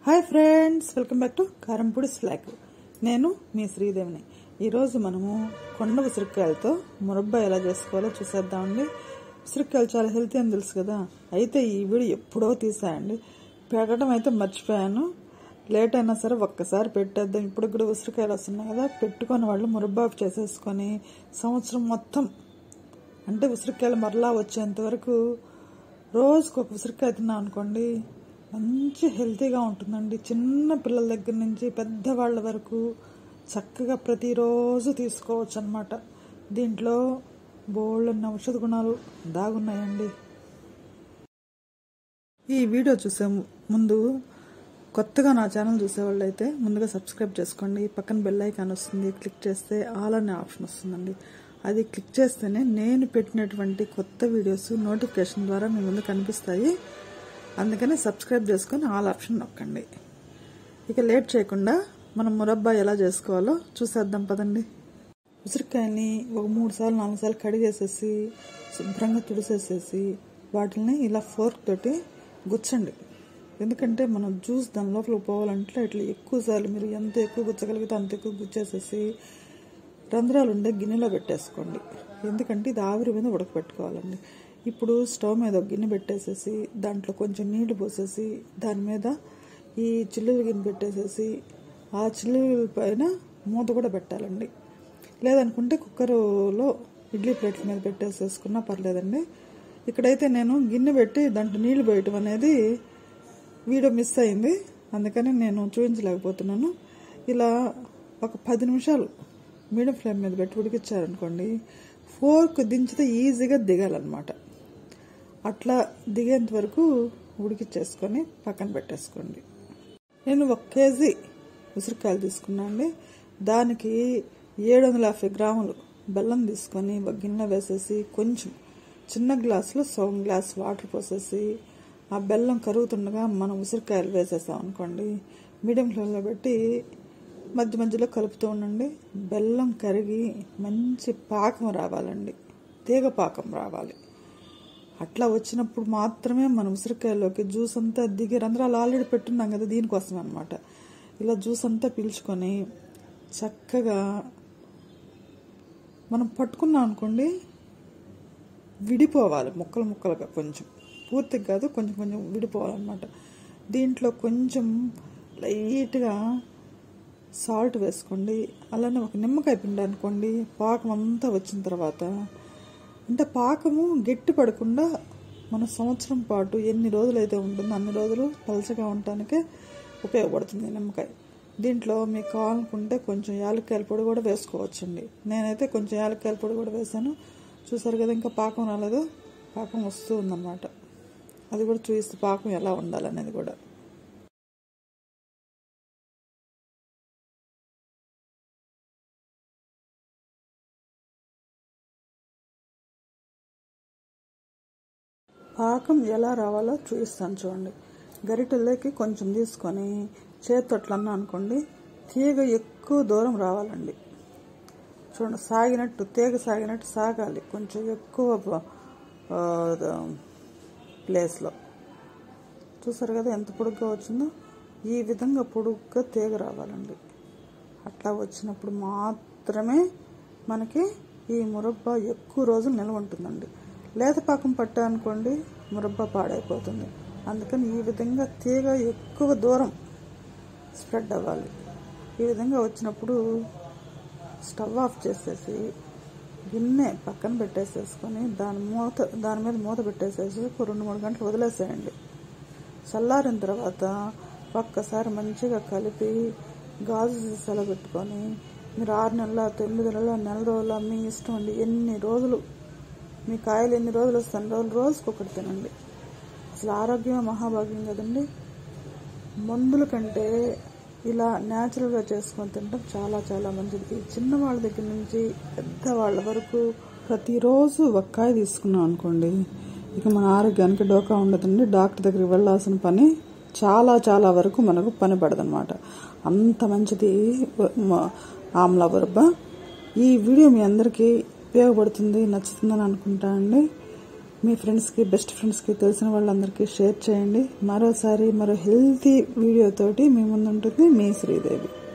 hi friends welcome back to Karampudi స్లాక్ నేను మీ శ్రీదేవిని ఈరోజు మనము కొండ ఉసిరికాయలతో మురబ్బా ఎలా చేసుకోవాలో చూసేద్దామండి ఉసిరికాయలు చాలా హెల్తీ అని తెలుసు కదా అయితే ఈ వీడియో ఎప్పుడో తీసాయండి పెట్టడం అయితే మర్చిపోయాను లేట్ అయినా సరే ఒక్కసారి పెట్టేద్దాం ఇప్పుడు కూడా ఉసిరికాయలు వస్తున్నాయి కదా పెట్టుకొని వాళ్ళు మురబ్బా చేసేసుకొని సంవత్సరం మొత్తం అంటే ఉసిరికాయలు మరలా వచ్చేంత వరకు రోజుకు ఒక ఉసిరికాయ తిన్నాం అనుకోండి మంచి హెల్తీగా ఉంటుందండి చిన్న పిల్లల దగ్గర నుంచి పెద్దవాళ్ళ వరకు చక్కగా ప్రతిరోజు తీసుకోవచ్చు అనమాట దీంట్లో బోళ్ళన్న ఔషధ గుణాలు దాగున్నాయండి ఈ వీడియో చూసే ముందు కొత్తగా నా ఛానల్ చూసేవాళ్ళు అయితే ముందుగా సబ్స్క్రైబ్ చేసుకోండి పక్కన బెల్ ఐకాన్ వస్తుంది క్లిక్ చేస్తే ఆల్ అనే ఆప్షన్ వస్తుందండి అది క్లిక్ చేస్తేనే నేను పెట్టినటువంటి కొత్త వీడియోస్ నోటిఫికేషన్ ద్వారా మీ ముందు కనిపిస్తాయి అందుకని సబ్స్క్రైబ్ చేసుకొని ఆల్ ఆప్షన్ నొక్కండి ఇక లేట్ చేయకుండా మనం మురబ్బా ఎలా చేసుకోవాలో చూసేద్దాం పదండి ఉసిరికాయని ఒక మూడు సార్లు నాలుగు సార్లు కడిగేసేసి శుభ్రంగా తుడిసేసేసి వాటిని ఇలా ఫోర్క్ తోటి గుచ్చండి ఎందుకంటే మనం జ్యూస్ దాని లోపల పోవాలంటే ఇట్లా ఎక్కువ సార్లు మీరు ఎంత ఎక్కువ గుచ్చగలిగితే అంత ఎక్కువ గుచ్చేసేసి రంధ్రాలు ఉండే గిన్నెలో పెట్టేసుకోండి ఎందుకంటే ఇది ఆవిరి మీద ఉడకబెట్టుకోవాలండి ఇప్పుడు స్టవ్ మీద ఒక గిన్నె పెట్టేసేసి దాంట్లో కొంచెం నీళ్లు పోసేసి దాని మీద ఈ చిల్లులు గిన్నె పెట్టేసేసి ఆ చిల్లుల పైన మూత కూడా పెట్టాలండి లేదనుకుంటే కుక్కర్లో ఇడ్లీ ప్లేట్ల మీద పెట్టేసేసుకున్నా పర్లేదండి ఇక్కడైతే నేను గిన్నె పెట్టి దాంట్లో నీళ్లు పోయటం అనేది వీడియో మిస్ అయింది అందుకని నేను చూపించలేకపోతున్నాను ఇలా ఒక పది నిమిషాలు మీడియం ఫ్లేమ్ మీద పెట్టి ఉడికిచ్చారనుకోండి ఫోర్క్ దించితే ఈజీగా దిగాలన్నమాట అట్లా దిగేంత వరకు ఉడికిచ్చేసుకొని పక్కన పెట్టేసుకోండి నేను ఒక కేజీ ఉసిరికాయలు తీసుకున్నాను అండి దానికి ఏడు వందల యాభై గ్రాములు బెల్లం తీసుకొని ఒక గిన్నె వేసేసి కొంచెం చిన్న గ్లాసులో సగం గ్లాస్ వాటర్ పోసేసి ఆ బెల్లం కరుగుతుండగా మనం ఉసిరికాయలు వేసేసాం అనుకోండి మీడియం ఫ్లేమ్లో పెట్టి మధ్య మధ్యలో కలుపుతూ ఉండండి బెల్లం కరిగి మంచి పాకం రావాలండి తీగ పాకం రావాలి అట్లా వచ్చినప్పుడు మాత్రమే మనం ఉసిరికాయలోకి జ్యూస్ అంతా దిగి రంధ్రాలు ఆల్రెడీ పెట్టున్నాం కదా దీనికోసం అనమాట ఇలా జ్యూస్ అంతా పీల్చుకొని చక్కగా మనం పట్టుకున్నాం అనుకోండి విడిపోవాలి ముక్కలు ముక్కలుగా కొంచెం పూర్తిగా కాదు కొంచెం కొంచెం విడిపోవాలన్నమాట దీంట్లో కొంచెం లైట్గా సాల్ట్ వేసుకోండి అలానే ఒక నిమ్మకాయ పిండి అనుకోండి పాకం అంతా వచ్చిన తర్వాత అంటే పాకము గట్టి పడకుండా మన సంవత్సరం పాటు ఎన్ని రోజులు అయితే ఉంటుందో అన్ని రోజులు పలచగా ఉండటానికే ఉపయోగపడుతుంది నిమ్మకాయ దీంట్లో మీకు కావాలనుకుంటే కొంచెం యాలక్కాయల పొడి కూడా వేసుకోవచ్చండి నేనైతే కొంచెం యాలక్కాయల పొడి కూడా వేసాను చూసారు కదా ఇంకా పాకం రాలేదు పాకం వస్తూ ఉందన్నమాట అది కూడా చూపిస్తే పాకం ఎలా ఉండాలనేది కూడా పాకం ఎలా రావాలో చూపిస్తాను చూడండి గరిటెల్లోకి కొంచెం తీసుకొని చేతొట్లన్నా అనుకోండి తీగ ఎక్కువ దూరం రావాలండి చూడండి సాగినట్టు తీగ సాగినట్టు సాగాలి కొంచెం ఎక్కువ ప్లేస్లో చూసారు కదా ఎంత పొడుగ్గా వచ్చిందో ఈ విధంగా పొడుగ్గా తీగ రావాలండి అట్లా వచ్చినప్పుడు మాత్రమే మనకి ఈ మురబ్బా ఎక్కువ రోజులు నిల్వ ఉంటుందండి లేత పాకం పట్టా అనుకోండి మురబ్బా పాడైపోతుంది అందుకని ఈ విధంగా తీగ ఎక్కువ దూరం స్ప్రెడ్ అవ్వాలి ఈ విధంగా వచ్చినప్పుడు స్టవ్ ఆఫ్ చేసేసి గిన్నె పక్కన పెట్టేసేసుకొని దాని మూత దాని మీద మూత పెట్టేసేసి ఒక రెండు మూడు గంటలు వదిలేసేయండి చల్లారిన తర్వాత ఒక్కసారి మంచిగా కలిపి గాజు సీసాలో పెట్టుకొని మీరు ఆరు నెలల తొమ్మిది నెలల నెల రోజుల మీ ఇష్టం అండి ఎన్ని రోజులు మీ కాయలు ఎన్ని రోజులు వస్తాను రోజులు రోజుకి ఒకటి తినండి అసలు ఆరోగ్యమే మహాభాగ్యం కదండి మందుల కంటే ఇలా న్యాచురల్గా చేసుకొని తినడం చాలా చాలా మంచిది చిన్నవాళ్ళ దగ్గర నుంచి పెద్దవాళ్ళ వరకు ప్రతిరోజు ఒక్కాయ తీసుకున్నాం అనుకోండి ఇక మన ఆరోగ్యానికి డోకా ఉండదండి డాక్టర్ దగ్గరికి వెళ్ళాల్సిన పని చాలా చాలా వరకు మనకు పని పడదనమాట అంత మంచిది ఆమ్లా బురబ్బ ఈ వీడియో మీ అందరికీ ఉపయోగపడుతుంది నచ్చుతుందని అనుకుంటా అండి మీ ఫ్రెండ్స్కి బెస్ట్ ఫ్రెండ్స్కి తెలిసిన వాళ్ళందరికీ షేర్ చేయండి మరోసారి మరో హెల్తీ వీడియోతోటి మీ ముందు ఉంటుంది మీ శ్రీదేవి